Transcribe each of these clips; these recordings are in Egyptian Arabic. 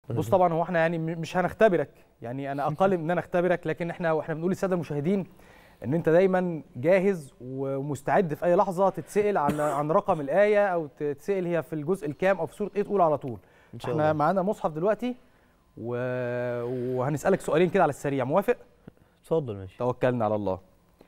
بص طبعا هو احنا يعني م- مش هنختبرك يعني انا اقل من ان انا اختبرك لكن احنا واحنا بنقول للساده المشاهدين ان انت دايما جاهز ومستعد في اي لحظه تتسال عن عن رقم الايه او تتسال هي في الجزء الكام او في سوره ايه تقول على طول ان شاء احنا الله معانا مصحف دلوقتي و... وهنسالك سؤالين كده على السريع موافق اتفضل ماشي توكلنا على الله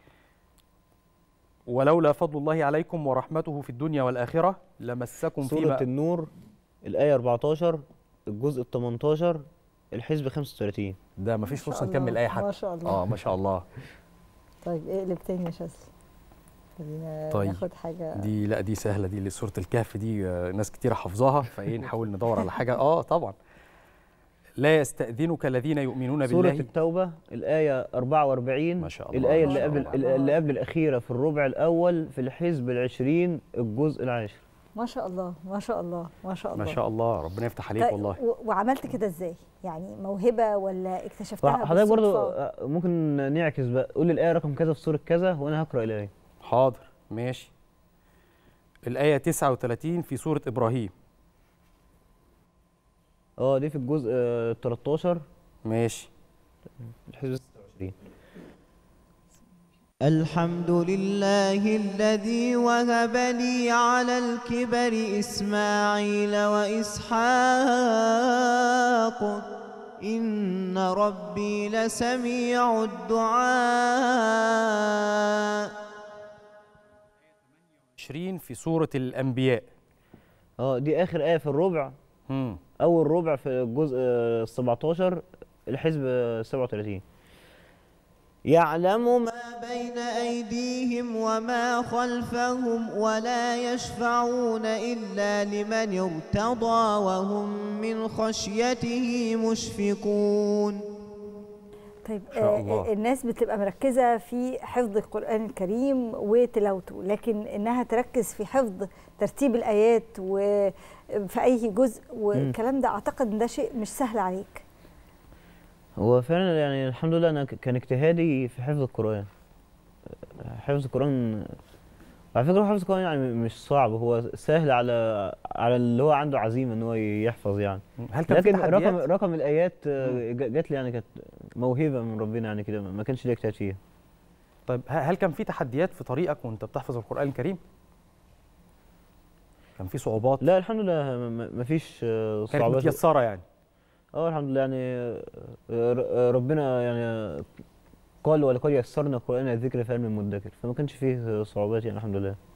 ولولا فضل الله عليكم ورحمته في الدنيا والآخرة لمسكم سورة فيما النور الآية 14 الجزء ال 18 الحزب 35 ده مفيش ما شاء فرصة الله، نكمل أي حد ما شاء الله اه ما شاء الله طيب اقلب تاني يا شاذلي خلينا طيب. ناخد حاجه دي لا دي سهلة دي سورة الكهف دي آه، ناس كتير حافظاها فايه نحاول ندور على حاجة اه طبعا لا يستأذنك الذين يؤمنون سورة بالله التوبة الآية 44 ما شاء الله، الآية ما اللي شاء قبل الله. اللي قبل الأخيرة في الربع الأول في الحزب العشرين الجزء العاشر ما شاء الله ما شاء الله ما شاء الله ما شاء الله ربنا يفتح عليك طيب، والله و- وعملت كده ازاي يعني موهبه ولا اكتشفتها حضرتك برضو بالصدفة؟ آه، ممكن نعكس بقى قول لي الآية رقم كذا في سورة كذا وأنا هقرأ الآية حاضر ماشي الآية 39 في سورة إبراهيم اه دي في الجزء آه، 13 ماشي الحزب 26 الحمد لله الذي وهب لي على الكبر إسماعيل وإسحاق إن ربي لسميع الدعاء 20 في سورة الأنبياء اه دي آخر آية في الربع مم. أول ربع في الجزء آه، 17 الحزب آه، 37 يعلم ما بين أيديهم وما خلفهم ولا يشفعون إلا لمن ارتضى وهم من خشيته مشفقون طيب شاء آه، الله. الناس بتبقى مركزه في حفظ القران الكريم وتلاوته لكن انها تركز في حفظ ترتيب الايات وفي اي جزء والكلام ده اعتقد ان ده شيء مش سهل عليك هو فعلا يعني الحمد لله أنا ك- كان اجتهادي في حفظ القرآن آه، حفظ القرآن على فكرة حفظ القرآن يعني م- مش صعب هو سهل على على اللي هو عنده عزيمة إن هو يحفظ يعني هل كان في لكن رقم تحديات؟ رقم الآيات آه، ج- جات لي يعني كانت موهبة من ربنا يعني كده ما كانش ليا اجتهاد فيها طيب ه- هل كان في تحديات في طريقك وانت بتحفظ القرآن الكريم؟ كان في صعوبات؟ لا الحمد لله م- م- مفيش آه، كانت صعوبات متيسرة يعني اه الحمد لله يعني آه، ر- ربنا يعني قال ولقد يسرنا القرآن الذكر فهل من مدكر فما كانش فيه صعوبات يعني الحمد لله